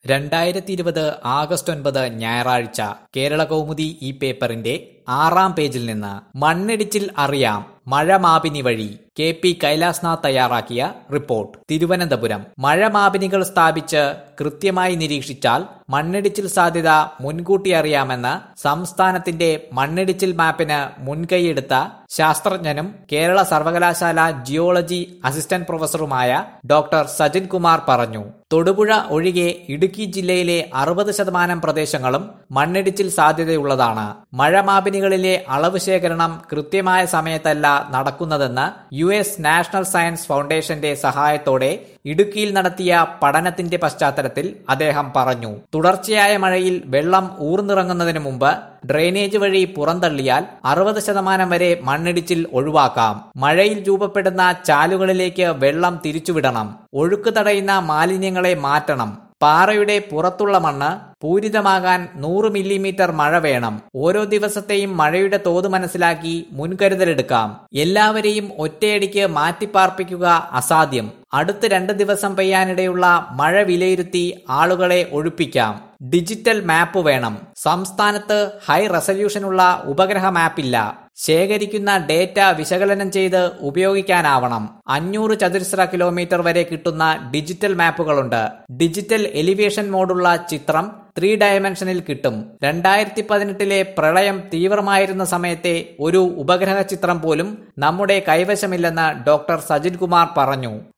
രണ്ടായിരത്തി ഇരുപത് ആഗസ്റ്റ് ഒൻപത് ഞായറാഴ്ച കേരള കൗമുദി ഈ പേപ്പറിന്റെ ആറാം പേജിൽ നിന്ന് മണ്ണിടിച്ചിൽ അറിയാം മഴമാപിനി വഴി കെ പി കൈലാസ്നാഥ് തയ്യാറാക്കിയ റിപ്പോർട്ട് തിരുവനന്തപുരം മഴമാപിനികൾ സ്ഥാപിച്ച് കൃത്യമായി നിരീക്ഷിച്ചാൽ മണ്ണിടിച്ചിൽ സാധ്യത മുൻകൂട്ടി അറിയാമെന്ന് സംസ്ഥാനത്തിന്റെ മണ്ണിടിച്ചിൽ മാപ്പിന് മുൻകൈയെടുത്ത ശാസ്ത്രജ്ഞനും കേരള സർവകലാശാല ജിയോളജി അസിസ്റ്റന്റ് പ്രൊഫസറുമായ ഡോക്ടർ സജിൻ കുമാർ പറഞ്ഞു തൊടുപുഴ ഒഴികെ ഇടുക്കി ജില്ലയിലെ അറുപത് ശതമാനം പ്രദേശങ്ങളും മണ്ണിടിച്ചിൽ സാധ്യതയുള്ളതാണ് മഴമാപിനികളിലെ അളവ് ശേഖരണം കൃത്യമായ സമയത്തല്ല നടക്കുന്നതെന്ന് യു എസ് നാഷണൽ സയൻസ് ഫൗണ്ടേഷന്റെ സഹായത്തോടെ ഇടുക്കിയിൽ നടത്തിയ പഠനത്തിന്റെ പശ്ചാത്തലത്തിൽ അദ്ദേഹം പറഞ്ഞു തുടർച്ചയായ മഴയിൽ വെള്ളം ഊർന്നിറങ്ങുന്നതിന് മുമ്പ് ഡ്രെയിനേജ് വഴി പുറന്തള്ളിയാൽ അറുപത് ശതമാനം വരെ മണ്ണിടിച്ചിൽ ഒഴിവാക്കാം മഴയിൽ രൂപപ്പെടുന്ന ചാലുകളിലേക്ക് വെള്ളം തിരിച്ചുവിടണം ഒഴുക്ക് തടയുന്ന മാലിന്യങ്ങളെ മാറ്റണം പാറയുടെ പുറത്തുള്ള മണ്ണ് പൂരിതമാകാൻ നൂറ് മില്ലിമീറ്റർ മഴ വേണം ഓരോ ദിവസത്തെയും മഴയുടെ തോത് മനസ്സിലാക്കി മുൻകരുതലെടുക്കാം എല്ലാവരെയും ഒറ്റയടിക്ക് മാറ്റിപ്പാർപ്പിക്കുക അസാധ്യം അടുത്ത രണ്ട് ദിവസം പെയ്യാനിടയുള്ള മഴ വിലയിരുത്തി ആളുകളെ ഒഴിപ്പിക്കാം ഡിജിറ്റൽ മാപ്പ് വേണം സംസ്ഥാനത്ത് ഹൈ റെസല്യൂഷനുള്ള ഉപഗ്രഹ മാപ്പില്ല ശേഖരിക്കുന്ന ഡേറ്റ വിശകലനം ചെയ്ത് ഉപയോഗിക്കാനാവണം അഞ്ഞൂറ് ചതുരശ്ര കിലോമീറ്റർ വരെ കിട്ടുന്ന ഡിജിറ്റൽ മാപ്പുകളുണ്ട് ഡിജിറ്റൽ എലിവേഷൻ മോഡുള്ള ചിത്രം ത്രീ ഡയമെൻഷനിൽ കിട്ടും രണ്ടായിരത്തി പതിനെട്ടിലെ പ്രളയം തീവ്രമായിരുന്ന സമയത്തെ ഒരു ഉപഗ്രഹ ചിത്രം പോലും നമ്മുടെ കൈവശമില്ലെന്ന് ഡോക്ടർ സജിൻ കുമാർ പറഞ്ഞു